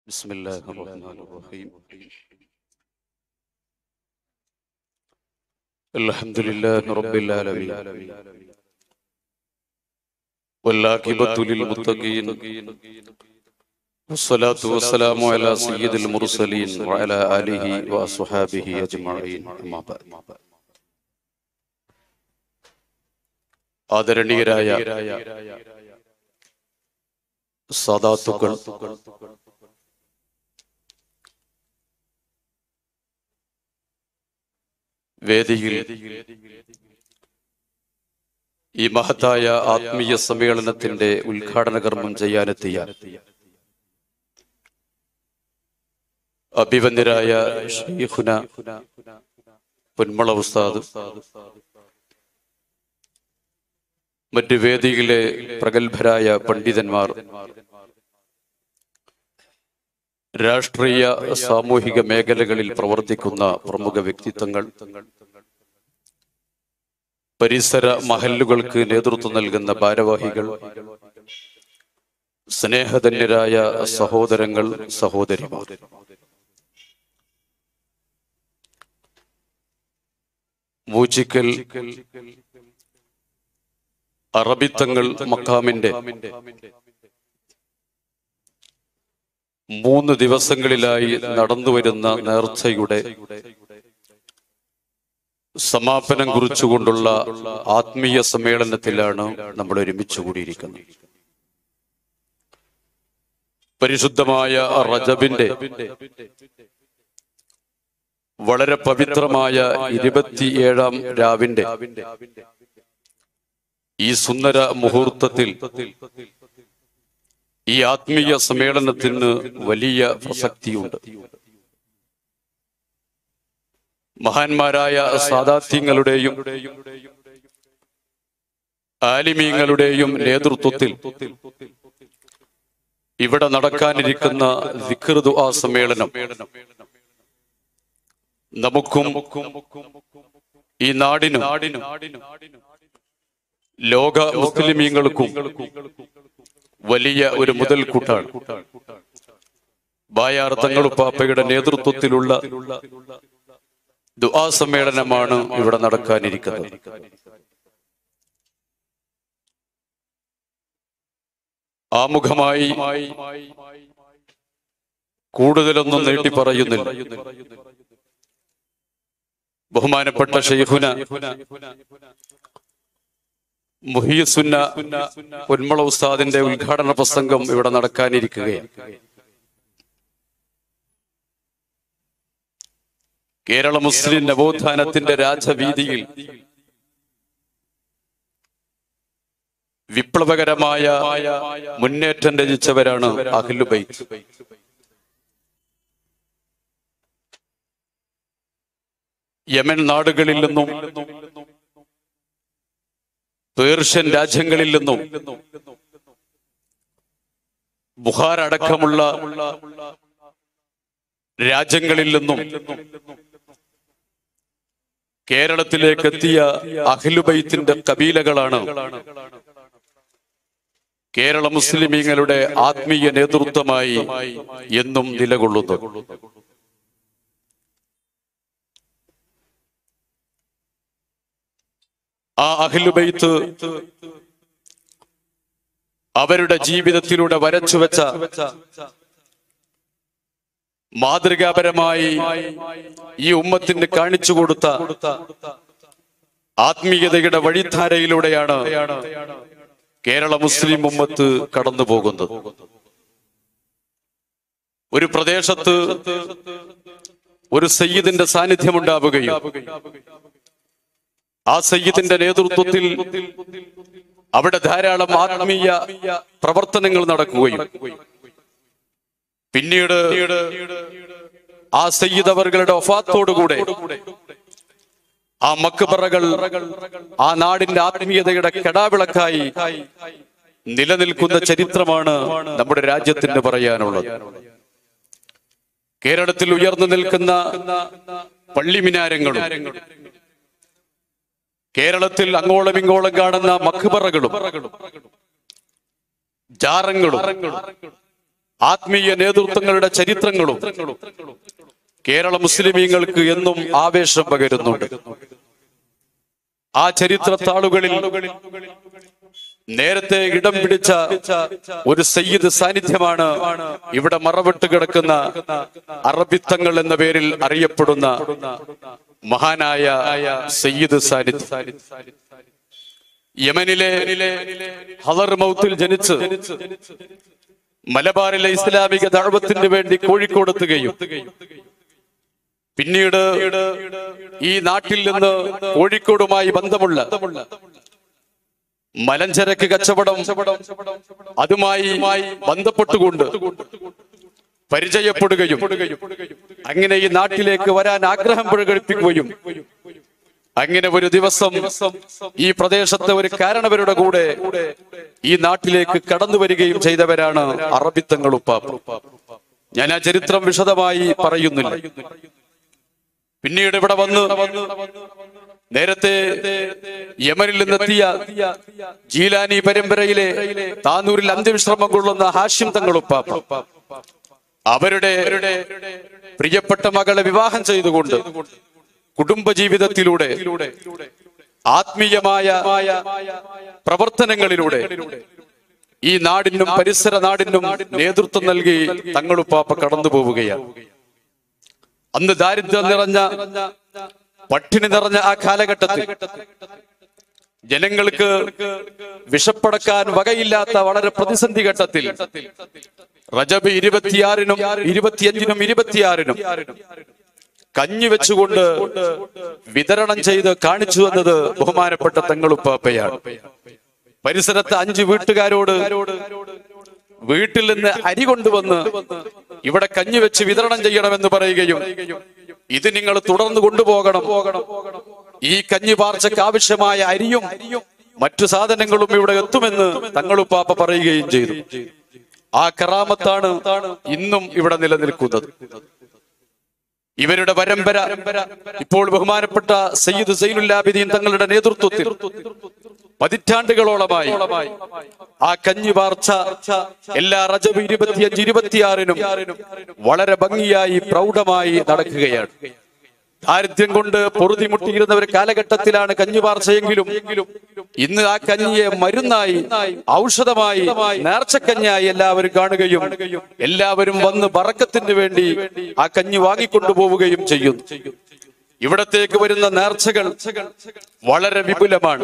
بسم الله الرحمن الرحيم الحمد لله رب العالمين والعاقبة للمتقين والصلاة والسلام على سيد المرسلين وعلى آله وأصحابه أجمعين أما بعد ആദരണീയരായ സാദാത്തുക്കൾ വേദിയിൽ ഈ മഹത്തായ ആത്മീയ സമ്മേളനത്തിന്റെ ഉദ്ഘാടന കർമ്മം ചെയ്യാനെത്തിയ അഭിവന്യരായ ഷെയ്ഖുന പൊന്മള ഉസ്താദ് മറ്റ് വേദിയിലെ പ്രഗത്ഭരായ പണ്ഡിതന്മാർ രാഷ്ട്രീയ സാമൂഹിക മേഖലകളിൽ പ്രവർത്തിക്കുന്ന പ്രമുഖ വ്യക്തിത്വങ്ങൾ പരിസര മഹല്ലുകൾക്ക് നേതൃത്വം നൽകുന്ന ഭാരവാഹികൾ സ്നേഹധന്യരായ സഹോദരങ്ങൾ സഹോദരിമാർ മൂച്ചിക്കൽ അറബിത്തങ്ങൾ മക്കാമിന്റെ മൂന്ന് ദിവസങ്ങളിലായി നടന്നുവരുന്ന നേർച്ചയുടെ സമാപനം കുറിച്ചുകൊണ്ടുള്ള ആത്മീയ സമ്മേളനത്തിലാണ് നമ്മൾ ഒരുമിച്ച് കൂടിയിരിക്കുന്നത് പരിശുദ്ധമായ റജബിന്റെ വളരെ പവിത്രമായ ഇരുപത്തിയേഴാം രാവിന്റെ ഈ സുന്ദര മുഹൂർത്തത്തിൽ ഈ ആത്മീയ സമ്മേളനത്തിന് വലിയ പ്രസക്തിയുണ്ട് മഹാന്മാരായ സാദാത്യങ്ങളുടെയും ആലിമീങ്ങളുടെയും നേതൃത്വത്തിൽ ഇവിടെ നടക്കാനിരിക്കുന്ന വികൃതു ആ സമ്മേളനം നമുക്കും ഈ നാടിനും ലോക മുസ്ലിമീങ്ങൾക്കും വലിയ ഒരു മുതൽക്കൂട്ടാണ് ബായാർ തങ്ങളുപ്പാപ്പയുടെ നേതൃത്വത്തിലുള്ള ദുആ സമ്മേളനമാണ് ഇവിടെ നടക്കാനിരിക്കുന്നത് ആമുഖമായി കൂടുതലൊന്നും നീട്ടി പറയുന്നില്ല ബഹുമാനപ്പെട്ട ഷെയ്ഖുന മുഹിയുസുന്ന പൊന്മള ഉസ്താദിന്റെ ഉദ്ഘാടന പ്രസംഗം ഇവിടെ നടക്കാനിരിക്കുകയാണ് കേരള മുസ്ലിം നവോത്ഥാനത്തിന്റെ രാജവീതിയിൽ വിപ്ലവകരമായ മുന്നേറ്റം രചിച്ചവരാണ് അഖിലുബൈത്ത് യമൻ നാടുകളിൽ നിന്നും പേർഷ്യൻ രാജ്യങ്ങളിൽ നിന്നും ബുഹാർ അടക്കമുള്ള രാജ്യങ്ങളിൽ നിന്നും കേരളത്തിലേക്ക് എത്തിയ അഖിലുബൈത്തിന്റെ കബീലകളാണ് കേരള മുസ്ലിമീങ്ങളുടെ ആത്മീയ നേതൃത്വമായി എന്നും നിലകൊള്ളുന്നു ആ അഖിലുബൈത്ത് അവരുടെ ജീവിതത്തിലൂടെ വരച്ചുവെച്ച മാതൃകാപരമായി ഈ ഉമ്മത്തിന് കാണിച്ചു കൊടുത്ത ആത്മീയതയുടെ വഴിധാരയിലൂടെയാണ് കേരള മുസ്ലിം ഉമ്മത്ത് കടന്നു പോകുന്നത് ഒരു പ്രദേശത്ത് ഒരു സയ്യിദിന്റെ സാന്നിധ്യം ഉണ്ടാവുകയും ആ സയ്യിദിന്റെ നേതൃത്വത്തിൽ അവിടെ ധാരാളം ആത്മീയ പ്രവർത്തനങ്ങൾ നടക്കുകയും പിന്നീട് ആ സയ്യിദ് അവர்களுടെ ഒഫാത്തോടുകൂടെ ആ മക്കുപറകൾ ആ നാടിന്റെ ആത്മീയതയുടെ കെടാവിളക്കായി നിലനിൽക്കുന്ന ചരിത്രമാണ് നമ്മുടെ രാജ്യത്തിന് പറയാനുള്ളത് കേരളത്തിൽ ഉയർന്നു നിൽക്കുന്ന പള്ളിമിനാരങ്ങളും കേരളത്തിൽ അങ്ങോളം ഇങ്ങോളം കാണുന്ന മഖ്ബറകളും ജാറങ്ങളും ആത്മീയ നേതൃത്വങ്ങളുടെ ചരിത്രങ്ങളും കേരള മുസ്ലിമീങ്ങൾക്ക് എന്നും ആവേശം പകരുന്നുണ്ട് ആ ചരിത്ര താളുകളിൽ നേരത്തെ ഇടം പിടിച്ച ഒരു സയ്യിദ് സാന്നിധ്യമാണ് ഇവിടെ മറവിട്ട് കിടക്കുന്ന അറബിത്തങ്ങൾ എന്ന പേരിൽ അറിയപ്പെടുന്ന മഹാനായ സയ്യിദ് സാന്നിധ്യം യമനിലെ ഹലർ മൗത്തിൽ ജനിച്ച് മലബാറിലെ ഇസ്ലാമിക ദഴവത്തിന് വേണ്ടി കോഴിക്കോടെത്തുകയും പിന്നീട് ഈ നാട്ടിൽ നിന്ന് കോഴിക്കോടുമായി ബന്ധമുള്ള മലഞ്ചരക്ക് കച്ചവടം അതുമായി ബന്ധപ്പെട്ടുകൊണ്ട് പരിചയപ്പെടുകയും അങ്ങനെ ഈ നാട്ടിലേക്ക് വരാൻ ആഗ്രഹം പ്രകടിപ്പിക്കുകയും അങ്ങനെ ഒരു ദിവസം ഈ പ്രദേശത്തെ ഒരു കാരണവരുടെ കൂടെ ഈ നാട്ടിലേക്ക് കടന്നു വരികയും ചെയ്തവരാണ് അറബിത്തങ്ങൾ ഉപ്പാപ്പ ഞാൻ ആ ചരിത്രം വിശദമായി പറയുന്നില്ല പിന്നീട് ഇവിടെ വന്ന് നേരത്തെ യമനിൽ നിന്നെത്തിയ ജീലാനി പരമ്പരയിലെ താനൂരിൽ അന്ത്യവിശ്രമം കൊള്ളുന്ന ഹാഷ്യം തങ്ങളുപ്പാപ്പ അവരുടെ പ്രിയപ്പെട്ട മകളെ വിവാഹം ചെയ്തുകൊണ്ട് കുടുംബജീവിതത്തിലൂടെ ആത്മീയമായ പ്രവർത്തനങ്ങളിലൂടെ ഈ നാടിനും പരിസര നാടിനും നേതൃത്വം നൽകി തങ്ങളുപ്പാപ്പ കടന്നു പോവുകയാണ് അന്ന് ദാരിദ്ര്യം നിറഞ്ഞ പട്ടിണി നിറഞ്ഞ ആ കാലഘട്ടത്തിൽ ജനങ്ങൾക്ക് വിഷപ്പടക്കാൻ വകയില്ലാത്ത വളരെ പ്രതിസന്ധി ഘട്ടത്തിൽ റജബ് ഇരുപത്തിയാറിനും ഇരുപത്തിയഞ്ചിനും ഇരുപത്തിയാറിനും കഞ്ഞി വെച്ചുകൊണ്ട് വിതരണം ചെയ്ത് കാണിച്ചു എന്നത് ബഹുമാനപ്പെട്ട തങ്ങളുപ്പാപ്പയാണ് പരിസരത്ത് അഞ്ച് വീട്ടുകാരോട് വീട്ടിൽ നിന്ന് അരി കൊണ്ടുവന്ന് ഇവിടെ കഞ്ഞി വെച്ച് വിതരണം ചെയ്യണമെന്ന് പറയുകയും ഇത് നിങ്ങൾ തുടർന്ന് കൊണ്ടുപോകണം ഈ കഞ്ഞി പാർച്ചയ്ക്ക് ആവശ്യമായ അരിയും മറ്റു സാധനങ്ങളും ഇവിടെ എത്തുമെന്ന് തങ്ങളുപ്പാപ്പ പറയുകയും ചെയ്തു ആ കറാമത്താണ് ഇന്നും ഇവിടെ നിലനിൽക്കുന്നത് ഇവരുടെ പരമ്പര ഇപ്പോൾ ബഹുമാനപ്പെട്ട സയ്യിദ് സൈനുല്ലാബിദീൻ തങ്ങളുടെ നേതൃത്വത്തിൽ പതിറ്റാണ്ടുകളോളമായി ആ കഞ്ഞി വാർച്ച എല്ലാ റജബ് ഇരുപത്തിയഞ്ച് ഇരുപത്തിയാറിനും വളരെ ഭംഗിയായി പ്രൗഢമായി നടക്കുകയാണ് ദാരിദ്ര്യം കൊണ്ട് പൊറുതിമുട്ടിയിരുന്ന ഒരു കാലഘട്ടത്തിലാണ് കഞ്ഞി വാർച്ചയെങ്കിലും ഇന്ന് ആ കഞ്ഞിയെ മരുന്നായി ഔഷധമായി നേർച്ചക്കഞ്ഞായി എല്ലാവരും കാണുകയും എല്ലാവരും വന്ന് ബറക്കത്തിന് വേണ്ടി ആ കഞ്ഞി വാങ്ങിക്കൊണ്ടുപോവുകയും ചെയ്യുന്നു ഇവിടത്തേക്ക് വരുന്ന നേർച്ചകൾ വളരെ വിപുലമാണ്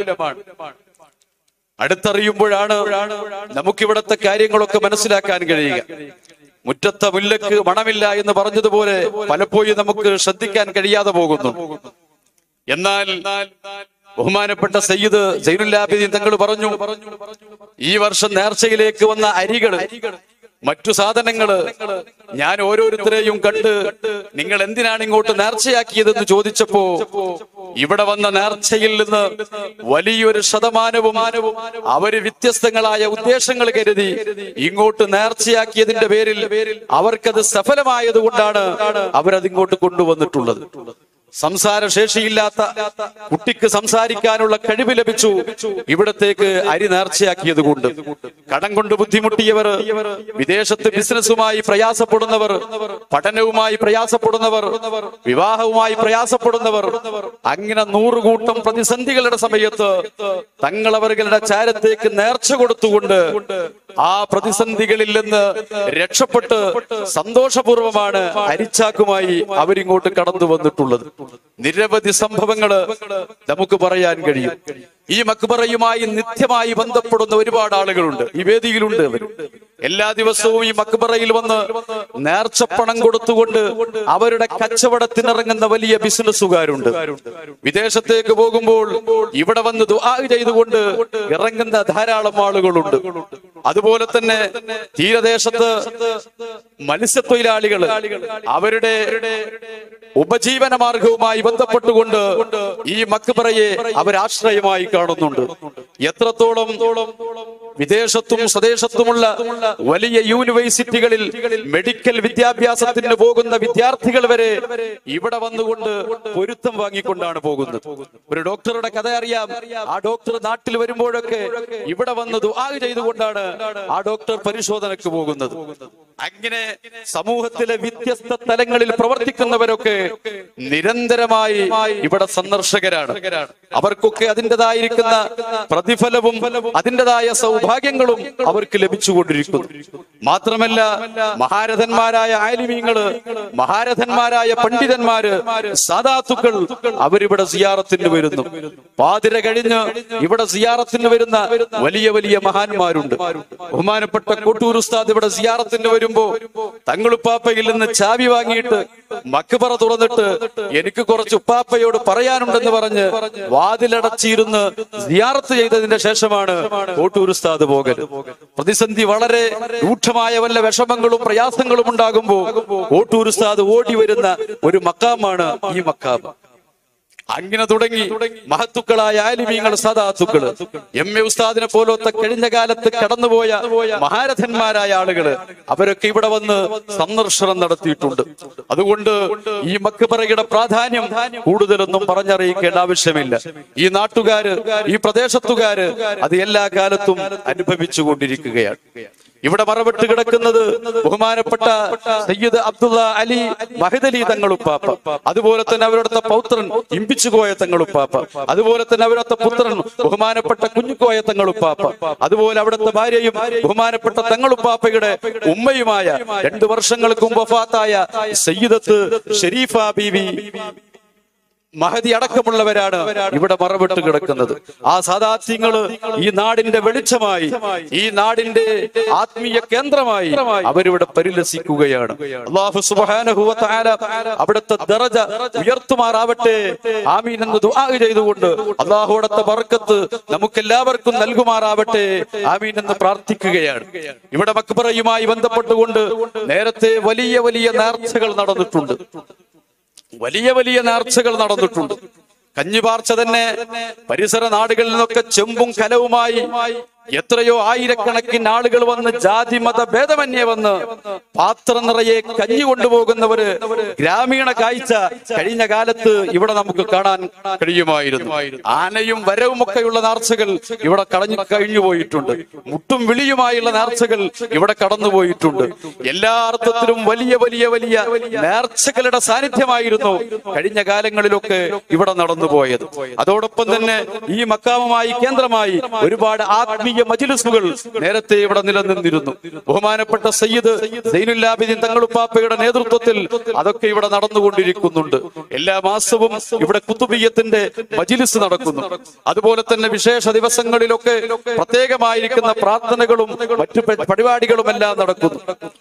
അടുത്തറിയുമ്പോഴാണ് നമുക്കിവിടത്തെ കാര്യങ്ങളൊക്കെ മനസ്സിലാക്കാൻ കഴിയുക മുറ്റത്തെ മുല്ലക്ക് മണമില്ല എന്ന് പറഞ്ഞതുപോലെ പലപ്പോഴും നമുക്ക് ശ്രദ്ധിക്കാൻ കഴിയാതെ പോകുന്നു എന്നാൽ ബഹുമാനപ്പെട്ട സയ്യിദ് ജൈനുല്ലാബിദീൻ തങ്ങൾ പറഞ്ഞു ഈ വർഷം നേർച്ചയിലേക്ക് വന്ന അരികള് മറ്റു സാധനങ്ങള് ഞാൻ ഓരോരുത്തരെയും കണ്ട് നിങ്ങൾ എന്തിനാണ് ഇങ്ങോട്ട് നേർച്ചയാക്കിയതെന്ന് ചോദിച്ചപ്പോ ഇവിടെ വന്ന നേർച്ചയിൽ നിന്ന് വലിയൊരു ശതമാനവും അവര് വ്യത്യസ്തങ്ങളായ ഉദ്ദേശങ്ങൾ കരുതി ഇങ്ങോട്ട് നേർച്ചയാക്കിയതിന്റെ പേരിൽ അവർക്കത് സഫലമായത് കൊണ്ടാണ് അവരത് ഇങ്ങോട്ട് കൊണ്ടുവന്നിട്ടുള്ളത് സംസാരശേഷിയില്ലാത്ത കുട്ടിക്ക് സംസാരിക്കാനുള്ള കഴിവ് ലഭിച്ചു ഇവിടത്തേക്ക് അരി നേർച്ചയാക്കിയത് കൊണ്ട് കടം കൊണ്ട് ബുദ്ധിമുട്ടിയവർ വിദേശത്ത് ബിസിനസ്സുമായി പ്രയാസപ്പെടുന്നവർ പഠനവുമായി പ്രയാസപ്പെടുന്നവർ വിവാഹവുമായി പ്രയാസപ്പെടുന്നവർ അങ്ങനെ നൂറുകൂട്ടം പ്രതിസന്ധികളുടെ സമയത്ത് തങ്ങളവരുടെ ചാരത്തേക്ക് നേർച്ച കൊടുത്തുകൊണ്ട് ആ പ്രതിസന്ധികളിൽ നിന്ന് രക്ഷപ്പെട്ട് സന്തോഷപൂർവമാണ് അരിച്ചാക്കുമായി അവരിങ്ങോട്ട് കടന്നു വന്നിട്ടുള്ളത് നിരവധി സംഭവങ്ങള് നമുക്ക് പറയാൻ കഴിയും ഈ മക്ബറയുമായി നിത്യമായി ബന്ധപ്പെടുന്ന ഒരുപാട് ആളുകളുണ്ട് ഈ വേദിയിലുണ്ട് അവർ എല്ലാ ദിവസവും ഈ മക്ബറയിൽ വന്ന് നേർച്ചപ്പണം കൊടുത്തുകൊണ്ട് അവരുടെ കച്ചവടത്തിനിറങ്ങുന്ന വലിയ ബിസിനസ്സുകാരുണ്ട് വിദേശത്തേക്ക് പോകുമ്പോൾ ഇവിടെ വന്ന് ദുആ ചെയ്തുകൊണ്ട് ഇറങ്ങുന്ന ധാരാളം ആളുകളുണ്ട് അതുപോലെ തന്നെ തീരദേശത്ത് മത്സ്യത്തൊഴിലാളികൾ അവരുടെ ഉപജീവന മാർഗവുമായി ബന്ധപ്പെട്ടുകൊണ്ട് ഈ മക്ബറയെ അവരാശ്രയമായി കാണുന്നുണ്ട് എത്രത്തോളം വിദേശത്തും സ്വദേശത്തുമുള്ള വലിയ യൂണിവേഴ്സിറ്റികളിൽ മെഡിക്കൽ വിദ്യാഭ്യാസത്തിന് പോകുന്ന വിദ്യാർത്ഥികൾ വരെ ഇവിടെ വന്നുകൊണ്ട് പൊരുത്തം വാങ്ങിക്കൊണ്ടാണ് പോകുന്നത് ഒരു ഡോക്ടറുടെ കഥ അറിയാം ആ ഡോക്ടർ നാട്ടിൽ വരുമ്പോഴൊക്കെ ഇവിടെ വന്ന് ദുആ ചെയ്തുകൊണ്ടാണ് ആ ഡോക്ടർ പരിശോധനയ്ക്ക് പോകുന്നത് അങ്ങനെ സമൂഹത്തിലെ വ്യത്യസ്ത തലങ്ങളിൽ പ്രവർത്തിക്കുന്നവരൊക്കെ നിരന്തരമായി ഇവിടെ സന്ദർശകരാണ് അവർക്കൊക്കെ അതിൻ്റെതായിരിക്കുന്ന പ്രതിഫലവും അതിൻ്റെതായ സൗഭാഗ്യങ്ങളും അവർക്ക് ലഭിച്ചുകൊണ്ടിരിക്കുന്നു മാത്രമല്ല മഹാരഥന്മാരായ ആലിമീങ്ങള് മഹാരഥന്മാരായ പണ്ഡിതന്മാര് സാധാത്തുക്കൾ അവരിവിടെ സിയാറത്തിന് വരുന്നു പാതിര കഴിഞ്ഞ് ഇവിടെ സിയാറത്തിന് വരുന്ന വലിയ വലിയ മഹാന്മാരുണ്ട് ബഹുമാനപ്പെട്ട കോട്ടൂർ ഉസ്താദ് ഇവിടെ സിയാറത്തിന് വരുമ്പോ തങ്ങളുപ്പാപ്പയിൽ നിന്ന് ചാവി വാങ്ങിയിട്ട് മക്ബറ തുറന്നിട്ട് എനിക്ക് കുറച്ച് ഉപ്പാപ്പയോട് പറയാനുണ്ടെന്ന് പറഞ്ഞ് വാതിലടച്ചിരുന്ന് സിയാറത്ത് ചെയ്തതിന്റെ ശേഷമാണ് കോട്ടൂർ ഉസ്താദ് പോകൽ പ്രതിസന്ധി വളരെ രൂക്ഷമായ വല്ല വിഷമങ്ങളും പ്രയാസങ്ങളും ഉണ്ടാകുമ്പോ കോട്ടൂർ ഉസ്താദ് ഓടി വരുന്ന ഒരു മക്കാമാണ് ഈ മക്കാം അങ്ങനെ തുടങ്ങി മഹത്തുക്കളായ ആലിമീങ്ങൾ സദാത്തുക്കള് എം എ ഉസ്താദിനെ പോലത്തെ കഴിഞ്ഞ കാലത്ത് കടന്നുപോയ മഹാരഥന്മാരായ ആളുകള് അവരൊക്കെ ഇവിടെ വന്ന് സന്ദർശനം നടത്തിയിട്ടുണ്ട് അതുകൊണ്ട് ഈ മക്കുപറയുടെ പ്രാധാന്യം കൂടുതലൊന്നും പറഞ്ഞറിയിക്കേണ്ട ആവശ്യമില്ല ഈ നാട്ടുകാര് ഈ പ്രദേശത്തുകാര് അത് എല്ലാ കാലത്തും അനുഭവിച്ചു കൊണ്ടിരിക്കുകയാണ് ഇവിടെ മറവിട്ട് കിടക്കുന്നത് ബഹുമാനപ്പെട്ട സയ്യിദ് അബ്ദുള്ള അലി മഹദലി തങ്ങളുപ്പാപ്പ അതുപോലെ തന്നെ അവരുടെ പൗത്രൻ ഇമ്പിച്ചുകോയ തങ്ങളുപ്പാപ്പ അതുപോലെ തന്നെ അവരുടെ പുത്രൻ ബഹുമാനപ്പെട്ട കുഞ്ഞുക്കോയ തങ്ങളുപ്പാപ്പ അതുപോലെ അവിടുത്തെ ഭാര്യയും ബഹുമാനപ്പെട്ട തങ്ങളുപ്പാപ്പയുടെ ഉമ്മയുമായ രണ്ടു വർഷങ്ങൾക്ക് മുമ്പ് വഫാത്തായ സയ്യിദത്ത് ഷെരീഫ ബീവി മഹതി അടക്കമുള്ളവരാണ് ഇവിടെ മറവിട്ട് കിടക്കുന്നത് ആ സാദാത്യങ്ങള് ഈ നാടിന്റെ വെളിച്ചമായി ഈ നാടിന്റെ ആത്മീയ കേന്ദ്രമായി അവരിവിടെ പരിലസിക്കുകയാണ് അള്ളാഹു സുബ്ഹാനഹു വ തആല അവിടുത്തെ ദറജ ഉയർത്തുമാറാവട്ടെ ആമീൻ എന്ന് ദുആ ചെയ്തുകൊണ്ട് അള്ളാഹു അവിടുത്തെ ബർക്കത്ത് നമുക്കെല്ലാവർക്കും നൽകുമാറാവട്ടെ ആമീൻ എന്ന് പ്രാർത്ഥിക്കുകയാണ് ഇവിടെ മക്ബറയുമായി ബന്ധപ്പെട്ടുകൊണ്ട് നേരത്തെ വലിയ വലിയ നേർച്ചകൾ നടന്നിട്ടുണ്ട് വലിയ വലിയ നേർച്ചകൾ നടന്നിട്ടുണ്ട് കഞ്ഞിപാർച്ച തന്നെ പരിസര നാടുകളിൽ നിന്നൊക്കെ ചെമ്പും കലവുമായി എത്രയോ ആയിരക്കണക്കിന് ആളുകൾ വന്ന് ജാതി മത ഭേദമന്യേ വന്ന് പാത്രം നിറയെ കഞ്ഞി കൊണ്ടുപോകുന്നവര് ഗ്രാമീണ കാഴ്ച കഴിഞ്ഞ കാലത്ത് ഇവിടെ നമുക്ക് കാണാൻ കഴിയുമായിരുന്നു ആനയും വരവും ഒക്കെയുള്ള നേർച്ചകൾ ഇവിടെ കളഞ്ഞു കഴിഞ്ഞു പോയിട്ടുണ്ട് മുട്ടും വിളിയുമായുള്ള നേർച്ചകൾ ഇവിടെ കടന്നുപോയിട്ടുണ്ട് എല്ലാ അർത്ഥത്തിലും വലിയ വലിയ വലിയ നേർച്ചകളുടെ സാന്നിധ്യമായിരുന്നു കഴിഞ്ഞ കാലങ്ങളിലൊക്കെ ഇവിടെ നടന്നുപോയത് അതോടൊപ്പം തന്നെ ഈ മക്കാമുമായി കേന്ദ്രമായി ഒരുപാട് ആത്മീയ മജിലിസുകൾ നേരത്തെ ഇവിടെ നിലനിന്നിരുന്നു ബഹുമാനപ്പെട്ട സയ്യിദ് സൈനുല്ലാബിദിൻ തങ്ങളുപ്പാപ്പയുടെ നേതൃത്വത്തിൽ അതൊക്കെ ഇവിടെ നടന്നുകൊണ്ടിരിക്കുന്നുണ്ട് എല്ലാ മാസവും ഇവിടെ കുത്തുബിയത്തിന്റെ മജിലിസ് നടക്കുന്നു അതുപോലെ തന്നെ വിശേഷ ദിവസങ്ങളിലൊക്കെ പ്രത്യേകമായിരിക്കുന്ന പ്രാർത്ഥനകളും മറ്റു പ- പരിപാടികളും എല്ലാം നടക്കുന്നു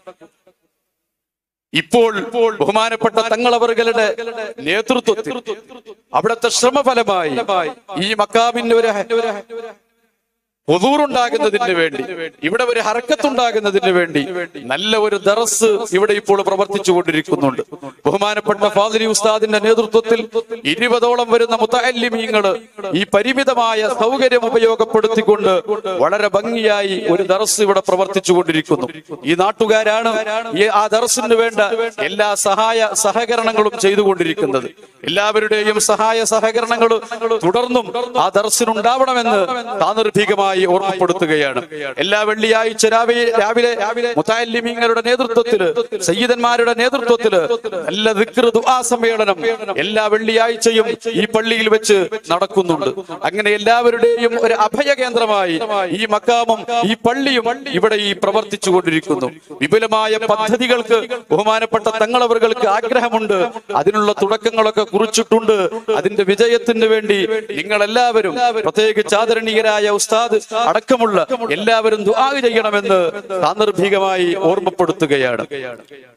ഇപ്പോൾ ബഹുമാനപ്പെട്ട തങ്ങളവറുകളുടെ നേതൃത്വത്തിൽ അവിടുത്തെ ശ്രമഫലമായി ഈ മക്കാമിന്റെ ഒരു ഉണ്ടാകുന്നതിന് വേണ്ടി ഇവിടെ ഒരു ഹറക്കത്തുണ്ടാകുന്നതിന് വേണ്ടി നല്ല ഒരു ദറസ് ഇവിടെ ഇപ്പോൾ പ്രവർത്തിച്ചു കൊണ്ടിരിക്കുന്നുണ്ട് ബഹുമാനപ്പെട്ട ഫാദിലി ഉസ്താദിന്റെ നേതൃത്വത്തിൽ ഇരുപതോളം വരുന്ന മുത്തല്ലിമീങ്ങള് ഈ പരിമിതമായ സൗകര്യം ഉപയോഗപ്പെടുത്തിക്കൊണ്ട് വളരെ ഭംഗിയായി ഒരു ദറസ് ഇവിടെ പ്രവർത്തിച്ചു കൊണ്ടിരിക്കുന്നു ഈ നാട്ടുകാരാണ് ഈ ആ ദറസിന് വേണ്ട എല്ലാ സഹായ സഹകരണങ്ങളും ചെയ്തുകൊണ്ടിരിക്കുന്നത് എല്ലാവരുടെയും സഹായ സഹകരണങ്ങൾ തുടർന്നും ആ ദർശനുണ്ടാവണമെന്ന് സാന്ദർഭികമായി ഓർമ്മപ്പെടുത്തുകയാണ് എല്ലാ വെള്ളിയാഴ്ച രാവിലെ രാവിലെ രാവിലെ മുത്താലിമീങ്ങളുടെ നേതൃത്വത്തില് സയ്യിദന്മാരുടെ നേതൃത്വത്തില് നല്ല ദിക്ർ ദുആ സമ്മേളനം എല്ലാ വെള്ളിയാഴ്ചയും ഈ പള്ളിയിൽ വെച്ച് നടക്കുന്നുണ്ട് അങ്ങനെ എല്ലാവരുടെയും ഒരു അഭയ കേന്ദ്രമായി ഈ മക്കാമും ഈ പള്ളിയും ഇവിടെ ഈ പ്രവർത്തിച്ചു കൊണ്ടിരിക്കുന്നു വിപുലമായ പദ്ധതികൾക്ക് ബഹുമാനപ്പെട്ട തങ്ങളവർക്ക് ആഗ്രഹമുണ്ട് അതിനുള്ള തുടക്കങ്ങളൊക്കെ കുറിച്ചിട്ടുണ്ട് അതിന്റെ വിജയത്തിന് വേണ്ടി നിങ്ങൾ എല്ലാവരും പ്രത്യേകിച്ച് ആദരണീയരായ ഉസ്താദ് അടക്കമുള്ള എല്ലാവരും ദുആ ചെയ്യണമെന്ന് സാന്ദർഭികമായി ഓർമ്മപ്പെടുത്തുകയാണ്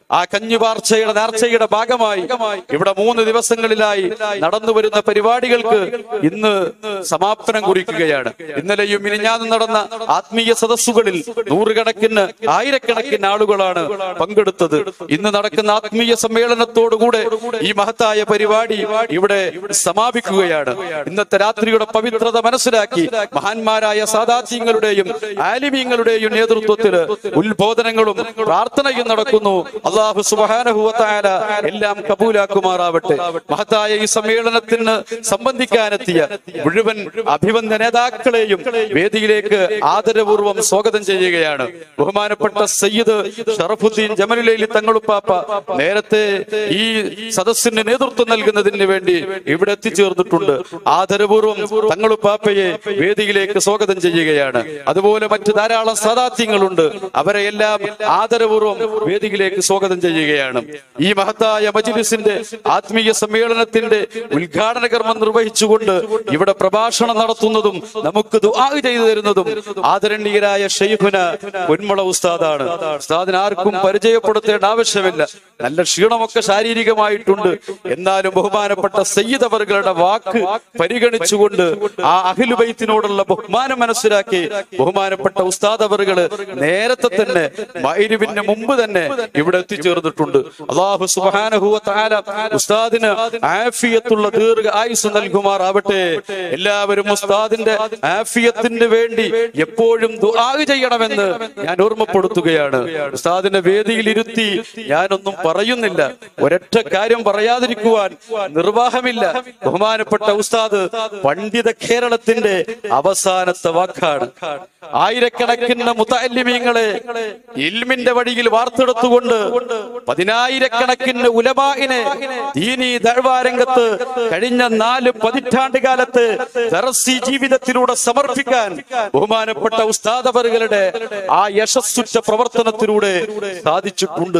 ആ കഞ്ഞുപാർച്ചയുടെ നേർച്ചയുടെ ഭാഗമായി ഇവിടെ മൂന്ന് ദിവസങ്ങളിലായി നടന്നു വരുന്ന പരിപാടികൾക്ക് ഇന്ന് സമാപനം കുറിക്കുകയാണ് ഇന്നലെയും മിനിഞ്ഞാന്നും നടന്ന ആത്മീയ സദസ്സുകളിൽ നൂറുകണക്കിന് ആയിരക്കണക്കിന് ആളുകളാണ് പങ്കെടുത്തത് ഇന്ന് നടക്കുന്ന ആത്മീയ സമ്മേളനത്തോടുകൂടെ ഈ മഹത്തായ പരിപാടി ഇവിടെ സമാപിക്കുകയാണ് ഇന്നത്തെ രാത്രിയുടെ പവിത്രത മനസ്സിലാക്കി മഹാന്മാരായ സാദാത്യങ്ങളുടെയും ആലിമീങ്ങളുടെയും നേതൃത്വത്തിൽ ഉത്ബോധനങ്ങളും പ്രാർത്ഥനയും നടക്കുന്നു അള്ളാഹു സുബാനഹുവത്തായ എല്ലാം കബൂലാക്കുമാറാവട്ടെ മഹത്തായ ഈ സമ്മേളനത്തിന് സംബന്ധിക്കാനെത്തിയ മുഴുവൻ അഭിവന്ദ നേതാക്കളെയും വേദിയിലേക്ക് ആദരപൂർവ്വം സ്വാഗതം ചെയ്യുകയാണ് ബഹുമാനപ്പെട്ട സയ്യിദ് ഷറഫുദ്ദീൻ ജമലുലൈലി തങ്ങളുപ്പാപ്പ നേരത്തെ ഈ സദസ്സിന് നേതൃത്വം നൽകുന്നതിന് വേണ്ടി ഇവിടെ എത്തിച്ചേർന്നിട്ടുണ്ട് ആദരപൂർവ്വം തങ്ങളുപ്പാപ്പയെ വേദിയിലേക്ക് സ്വാഗതം ചെയ്യുകയാണ് അതുപോലെ മറ്റു ധാരാളം സദാത്യങ്ങളുണ്ട് അവരെ എല്ലാം ആദരപൂർവ്വം വേദിയിലേക്ക് സ്വാഗതം ചെയ്യുകയാണ് ഈ മഹത്തായ മജിലിസിന്റെ ആത്മീയ സമ്മേളനത്തിന്റെ ഉദ്ഘാടന കർമ്മം നിർവഹിച്ചുകൊണ്ട് ഇവിടെ പ്രഭാഷണം നടത്തുന്നതും നമുക്ക് ദുആ ചെയ്തു തരുന്നതും ആദരണീയരായ ഷെയ്ഖുന പൊന്മള ഉസ്താദാണ് ഉസ്താദിന് ആർക്കും പരിചയപ്പെടുത്തേണ്ട ആവശ്യമില്ല നല്ല ക്ഷീണമൊക്കെ ശാരീരികമായിട്ടുണ്ട് എന്നാലും ബഹുമാനപ്പെട്ട സയ്യിദ് അവറുകളുടെ വാക്ക് പരിഗണിച്ചുകൊണ്ട് ആ അഖിലുബൈത്തിനോടുള്ള ബഹുമാനം മനസ്സിലാക്കി ബഹുമാനപ്പെട്ട ഉസ്താദ് അവറുകള് നേരത്തെ തന്നെ മൈരുവിന് മുമ്പ് തന്നെ ഇവിടെ എത്തിച്ചേർന്നിട്ടുണ്ട് അള്ളാഹു സുബാനഹുവ താല ഉസ്താദിന് ആഫിയത്തുള്ള ദീർഘ ആയുസ് നൽകുമാറാവട്ടെ എല്ലാവരും ഉസ്താദിന്റെ ആഫിയത്തിന് വേണ്ടി എപ്പോഴും ദുആ ചെയ്യണമെന്ന് ഞാൻ ഓർമ്മപ്പെടുത്തുകയാണ് ഉസ്താദിന്റെ വേദിയിൽ ഇരുത്തി ഞാനൊന്നും പറയുന്നില്ല ഒരൊറ്റ കാര്യം പറയാതിരിക്കുവാൻ നിർവാഹമില്ല ബഹുമാനപ്പെട്ട ഉസ്താദ് പണ്ഡിത കേരളത്തിന്റെ അവസാനത്തെ വാക്കാണ് ആയിരക്കണക്കിന് മുത്തല്ലിമീങ്ങളെ ഇൽമിന്റെ വഴിയിൽ വാർത്തെടുത്തുകൊണ്ട് പതിനായിരക്കണക്കിന് ഉലമായിനെ ദീനീ ദഴ്വാരംഗത്ത് കഴിഞ്ഞ നാല് പതിറ്റാണ്ട് കാലത്ത് ദറസി ജീവിതത്തിലൂടെ സമർപ്പിക്കാൻ ബഹുമാനപ്പെട്ട ഉസ്താദവറുകളുടെ ആ യശസ്സുറ്റ പ്രവർത്തനത്തിലൂടെ സാധിച്ചിട്ടുണ്ട്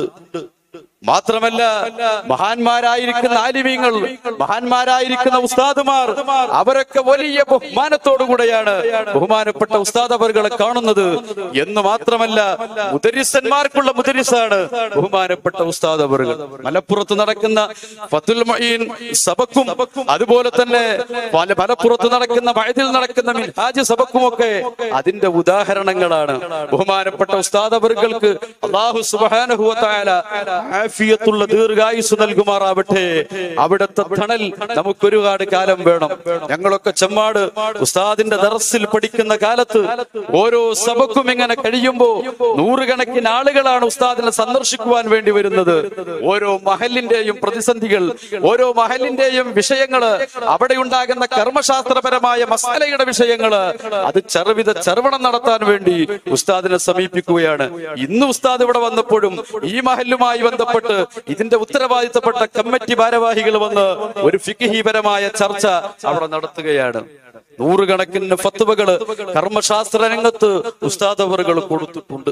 മാത്രമല്ല മഹാന്മാരായിരിക്കുന്ന ആലിമീങ്ങൾ മഹാന്മാരായിരിക്കുന്ന ഉസ്താദുമാർ അവരൊക്കെ വലിയ ബഹുമാനത്തോടുകൂടെയാണ് ബഹുമാനപ്പെട്ട ഉസ്താദ് അവർകളെ കാണുന്നത് എന്ന് മാത്രമല്ല മുദരിസന്മാർക്കുള്ള മുദരിസാണ് ബഹുമാനപ്പെട്ട ഉസ്താദ് അവർകൾ മലപ്പുറത്ത് നടക്കുന്ന ഫത്തുൽ മൊയ്ൻ സബക്കും അതുപോലെ തന്നെ പല മലപ്പുറത്ത് നടക്കുന്ന വയതിൽ നടക്കുന്ന മിൻഹാജ് സബക്കും ഒക്കെ അതിന്റെ ഉദാഹരണങ്ങളാണ് ബഹുമാനപ്പെട്ട ഉസ്താദ് അവർകൾക്ക് അള്ളാഹു സുബാനഹുല ആഫിയത്തുള്ള ദീർഘായുസ് നൽകുമാറാവട്ടെ അവിടുത്തെ തണൽ നമുക്ക് ഒരുപാട് കാലം വേണം ഞങ്ങളൊക്കെ ചെമ്മാട് ഉസ്താദിന്റെ ദറസിൽ പഠിക്കുന്ന കാലത്ത് ഓരോ സഭക്കും ഇങ്ങനെ കഴിയുമ്പോ നൂറുകണക്കിന് ആളുകളാണ് ഉസ്താദിനെ സന്ദർശിക്കുവാൻ വേണ്ടി വരുന്നത് ഓരോ മഹലിന്റെയും പ്രതിസന്ധികൾ ഓരോ മഹലിന്റെയും വിഷയങ്ങള് അവിടെ ഉണ്ടാകുന്ന കർമ്മശാസ്ത്രപരമായ മസാലയുടെ വിഷയങ്ങള് അത് ചെറുവിധ ചെറുവണം നടത്താൻ വേണ്ടി ഉസ്താദിനെ സമീപിക്കുകയാണ് ഇന്ന് ഉസ്താദ് ഇവിടെ വന്നപ്പോഴും ഈ മഹലുമായി ബന്ധപ്പെട്ട് ഇതിന്റെ ഉത്തരവാദിത്തപ്പെട്ട കമ്മിറ്റി ഭാരവാഹികൾ വന്ന് ഒരു ഫിഖിപരമായ ചർച്ച അവിടെ നടത്തുകയാണ് നൂറുകണക്കിന് ഫത്തുവകള് കർമ്മശാസ്ത്ര രംഗത്ത് ഉസ്താദവറുകൾ കൊടുത്തിട്ടുണ്ട്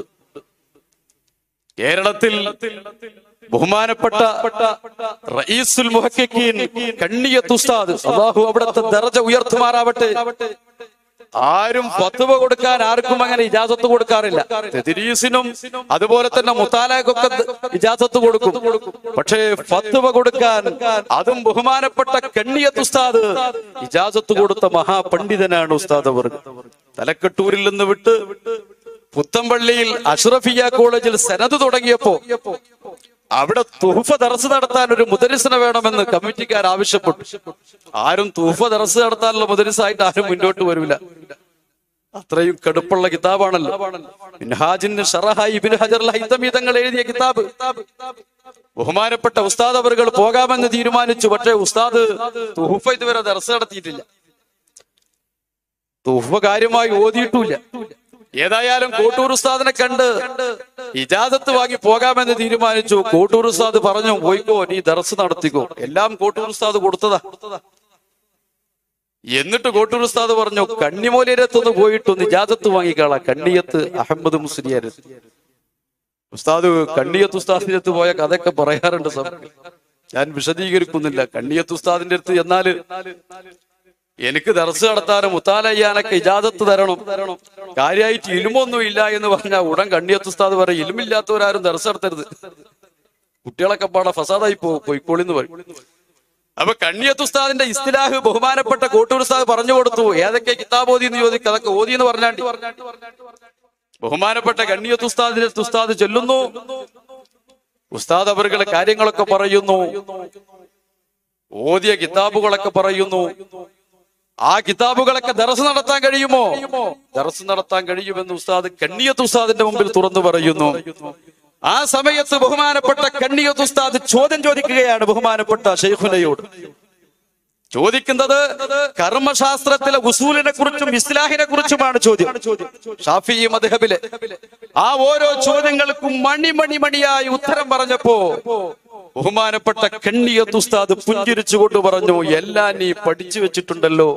കേരളത്തിൽ ബഹുമാനപ്പെട്ട റയീസുൽ മുഹക്കിൻ കണ്ണിയത്ത് ഉസ്താദ് അള്ളാഹു അവിടുത്തെ ദർജ ഉയർത്തുമാറാവട്ടെ ആരും ഫത്തുവ കൊടുക്കാൻ ആർക്കും അങ്ങനെ ഇജാസത്ത് കൊടുക്കാറില്ല തെദിരീസിനും അതുപോലെ തന്നെ മുത്താലക്കൊക്കെ ഇജാസത്ത് കൊടുക്കും പക്ഷേ ഫത്തുവ കൊടുക്കാൻ അതും ബഹുമാനപ്പെട്ട കണ്ണിയത്ത് ഉസ്താദ് ഇജാസത്ത് കൊടുത്ത മഹാപണ്ഡിതനാണ് ഉസ്താദ് അവർ തലക്കെട്ടൂരിൽ നിന്ന് വിട്ട് പുത്തമ്പള്ളിയിൽ അഷ്റഫിയ കോളേജിൽ സനത് തുടങ്ങിയപ്പോ അവിടെ തൂഫ ദറസ് നടത്താൻ ഒരു മുദരിസിനെ വേണമെന്ന് കമ്മിറ്റിക്കാർ ആവശ്യപ്പെട്ടു ആരും തൂഫ ദറസ് നടത്താനുള്ള മുദരിസായിട്ട് ആരും മുന്നോട്ട് വരില്ല അത്രയും കടുപ്പുള്ള കിതാബാണല്ലോ മിൻഹാജിന് ഷറഹായി ഇബ്നു ഹജർ അൽ ഹൈതമി തങ്ങൾ എഴുതിയ കിതാബ് ബഹുമാനപ്പെട്ട ഉസ്താദ് അവറുകൾ പോകാമെന്ന് തീരുമാനിച്ചു പക്ഷേ ഉസ്താദ് തൂഫ ഇതുവരെ ദർസ് നടത്തിയിട്ടില്ല തൂഫ കാര്യമായി ഓതിയിട്ടില്ല ഏതായാലും കോട്ടൂർ ഉസ്താദിനെ കണ്ട് ഇജാദത്ത് വാങ്ങി പോകാമെന്ന് തീരുമാനിച്ചു കോട്ടൂർ ഉസ്താദ് പറഞ്ഞു പോയിക്കോ നീ ദർസ് നടത്തിക്കോ എല്ലാം കോട്ടൂർ ഉസ്താദ് കൊടുത്തതാ എന്നിട്ട് കോട്ടൂർ ഉസ്താദ് പറഞ്ഞു കണ്ണിമൂലരത്തൊന്ന് പോയിട്ടൊന്ന് ഇജാദത്ത് വാങ്ങിക്കാളാ കണ്ണിയത്ത് അഹമ്മദ് മുസ്ലിയാർ ഉസ്താദ് കണ്ണിയത്ത് ഉസ്താദിന്റെ അടുത്ത് പോയ കഥയൊക്കെ പറയാറുണ്ട് സർ ഞാൻ വിശദീകരിക്കുന്നില്ല കണ്ണിയത്ത് ഉസ്താദിന്റെ അടുത്ത് എന്നാല് എനിക്ക് ദർസ് നടത്താനും മുത്താല ചെയ്യാനൊക്കെ ഇജാദത്ത് തരണം കാര്യമായിട്ട് ഇലുമൊന്നും ഇല്ല എന്ന് പറഞ്ഞാൽ ഉടൻ കണ്ണിയത്ത് ഉസ്താദ് പറയും ഇലുമില്ലാത്തവരാരും ദർസ് നടത്തരുത് കുട്ടികളൊക്കെ പാടെ ഫസാദായി പോ പോയിക്കോളിന്ന് പറയും അപ്പൊ കണ്ണിയത്ത് ഉസ്താദിന്റെ ഇസ്തിലാഹ് ബഹുമാനപ്പെട്ട കോട്ടൂർ ഉസ്താദ് പറഞ്ഞു കൊടുത്തു ഏതൊക്കെ കിതാബ് ഓതി എന്ന് ചോദിക്കും അതൊക്കെ ഓതി എന്ന് പറഞ്ഞാണ്ടി ബഹുമാനപ്പെട്ട കണ്ണിയത്ത് ഉസ്താദിന്റെ അടുത്ത് ഉസ്താദ് ചൊല്ലുന്നു ഉസ്താദ് അവരുടെ കാര്യങ്ങളൊക്കെ പറയുന്നു ഓതിയ കിതാബുകളൊക്കെ പറയുന്നു ആ കിതാബുകളൊക്കെ ദറസ് നടത്താൻ കഴിയുമോ ദറസ് നടത്താൻ കഴിയുമെന്ന് ഉസ്താദ് കണ്ണിയത്ത് ഉസ്താദിന്റെ മുമ്പിൽ തുറന്നു പറയുന്നു ആ സമയത്ത് ബഹുമാനപ്പെട്ട കണ്ണിയത്ത് ഉസ്താദ് ചോദ്യം ചോദിക്കുകയാണ് ബഹുമാനപ്പെട്ട ഷെയ്ഖുനയോട് ചോദിക്കുന്നത് കർമ്മശാസ്ത്രത്തിലെ ഉസൂലിനെ കുറിച്ചും ഇസ്ലാഹിനെ കുറിച്ചുമാണ് ചോദ്യം ഷാഫി മദ്ഹബിലെ ആ ഓരോ ചോദ്യങ്ങൾക്കും മണി മണി മണിയായി ഉത്തരം പറഞ്ഞപ്പോ ബഹുമാനപ്പെട്ട കണ്ണിയത്ത് ഉസ്താദ് പുഞ്ചിരിച്ചുകൊണ്ട് പറഞ്ഞു എല്ലാം നീ പഠിച്ചു വെച്ചിട്ടുണ്ടല്ലോ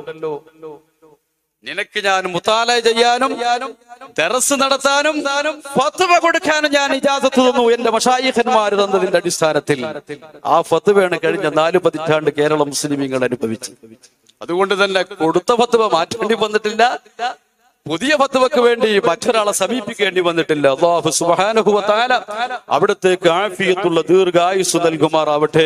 നിനക്ക് ഞാൻ മുത്താല ചെയ്യാനും ദറസ് നടത്താനും ഫത്വ കൊടുക്കാനും ഞാൻ ഇജാസത്ത് തന്നു എന്റെ മഷായിഖന്മാർ തന്നതിന്റെ അടിസ്ഥാനത്തിൽ ആ ഫത്വയാണ് കഴിഞ്ഞ നാല് പതിറ്റാണ്ട് കേരള മുസ്ലിമീങ്ങൾ അനുഭവിച്ചു അതുകൊണ്ട് തന്നെ കൊടുത്ത ഫത്വ മാറ്റേണ്ടി വന്നിട്ടില്ല പുതിയ ഫത്വക്ക് വേണ്ടി മറ്റൊരാളെ സമീപിക്കേണ്ടി വന്നിട്ടില്ല അള്ളാഹു സുബ്ഹാനഹു വ തആല അവിടത്തേക്ക് ആഫിയത്തുള്ള ദീർഘായുസ് നൽകുമാറാവട്ടെ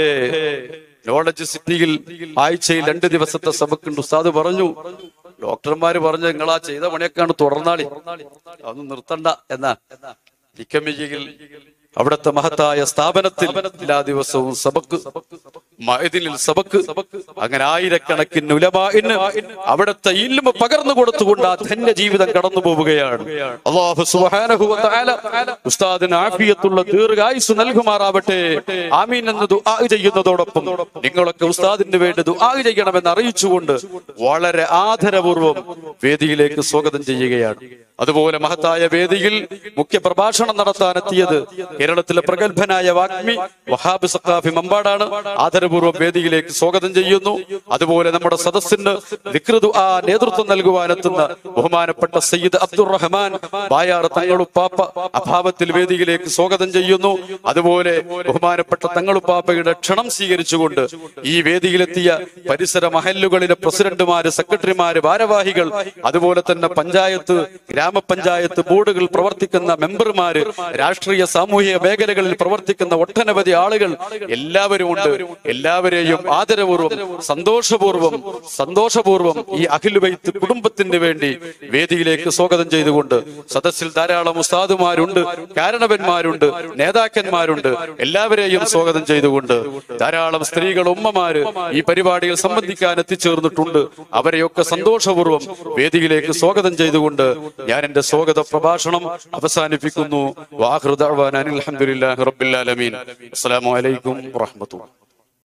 നോളജ് സിറ്റിയിൽ ആഴ്ചയിൽ രണ്ട് ദിവസത്തെ സബക്കുണ്ട് ഉസ്താദ് പറഞ്ഞു ഡോക്ടർമാര് പറഞ്ഞു നിങ്ങളാ ചെയ്ത പണിയൊക്കെയാണ് തുടർന്നാളി അതൊന്നും നിർത്തണ്ട എന്നാ ഇക്കമിയിൽ അവിടുത്തെ മഹത്തായ സ്ഥാപനത്തിൽ എല്ലാ ദിവസവും സബക്ക് മഅദിനിൽ സബക്ക് അങ്ങനെ ആയിരക്കണക്കിന് ഉലമാഇന് അവിടുത്തെ ഇൽമ പകർന്നു കൊടുത്തുകൊണ്ട് ആ ധന്യ ജീവിതം കടന്നു പോവുകയാണ് അല്ലാഹു സുബ്ഹാനഹു വ തആല ഉസ്താദിന് ആഫിയത്തുള്ള ദീർഘായുസ് നൽകുമാറാവട്ടെ ആമീൻ എന്ന് ദുആ ചെയ്യുന്നതോടൊപ്പം നിങ്ങളൊക്കെ ഉസ്താദിന് വേണ്ടി ദുആ ചെയ്യണമെന്ന് അറിയിച്ചുകൊണ്ട് വളരെ ആദരപൂർവ്വം വേദിയിലേക്ക് സ്വാഗതം ചെയ്യുകയാണ് അതുപോലെ മഹത്തായ വേദിയിൽ മുഖ്യ പ്രഭാഷണം നടത്താനെത്തിയത് കേരളത്തിലെ പ്രഗത്ഭനായ വാഗ്മി വഹാബ് സഖാഫി മമ്പാടാണ് ആദരപൂർവ്വം വേദിയിലേക്ക് സ്വാഗതം ചെയ്യുന്നു അതുപോലെ നമ്മുടെ സദസ്സിന് വികൃതു ആ നേതൃത്വം നൽകുവാനെത്തുന്ന ബഹുമാനപ്പെട്ട സയ്യിദ് അബ്ദുറഹ്മാൻ ബായാർ തങ്ങളുപ്പാപ്പ അഭാവത്തിൽ വേദിയിലേക്ക് സ്വാഗതം ചെയ്യുന്നു അതുപോലെ ബഹുമാനപ്പെട്ട തങ്ങളുപ്പാപ്പയുടെ ക്ഷണം സ്വീകരിച്ചുകൊണ്ട് ഈ വേദിയിലെത്തിയ പരിസര മഹല്ലുകളിലെ പ്രസിഡന്റുമാര് സെക്രട്ടറിമാര് ഭാരവാഹികൾ അതുപോലെ തന്നെ പഞ്ചായത്ത് ഗ്രാമപഞ്ചായത്ത് ബോർഡുകൾ പ്രവർത്തിക്കുന്ന മെമ്പർമാര് രാഷ്ട്രീയ സാമൂഹിക മേഖലകളിൽ പ്രവർത്തിക്കുന്ന ഒട്ടനവധി ആളുകൾ എല്ലാവരും ഉണ്ട് എല്ലാവരെയും ആദരപൂർവ്വം സന്തോഷപൂർവ്വം സന്തോഷപൂർവ്വം ഈ അഖിലുബൈത്ത് കുടുംബത്തിന് വേണ്ടി വേദിയിലേക്ക് സ്വാഗതം ചെയ്തുകൊണ്ട് സദസ്സിൽ ധാരാളം ഉസ്താദുമാരുണ്ട് കാരണവന്മാരുണ്ട് നേതാക്കന്മാരുണ്ട് എല്ലാവരെയും സ്വാഗതം ചെയ്തുകൊണ്ട് ധാരാളം സ്ത്രീകൾ ഉമ്മമാര് ഈ പരിപാടിയിൽ സംബന്ധിക്കാൻ എത്തിച്ചേർന്നിട്ടുണ്ട് അവരെയൊക്കെ സന്തോഷപൂർവ്വം വേദിയിലേക്ക് സ്വാഗതം ചെയ്തുകൊണ്ട് ഞാൻ എന്റെ സ്വാഗത പ്രഭാഷണം അവസാനിപ്പിക്കുന്നു വാഹൃദാൻ അലഹമുല്ലാ റബ്ബിൽ ആലമീൻ അസ്സലാമു അലൈക്കും വറഹ്മത്തുള്ളാഹി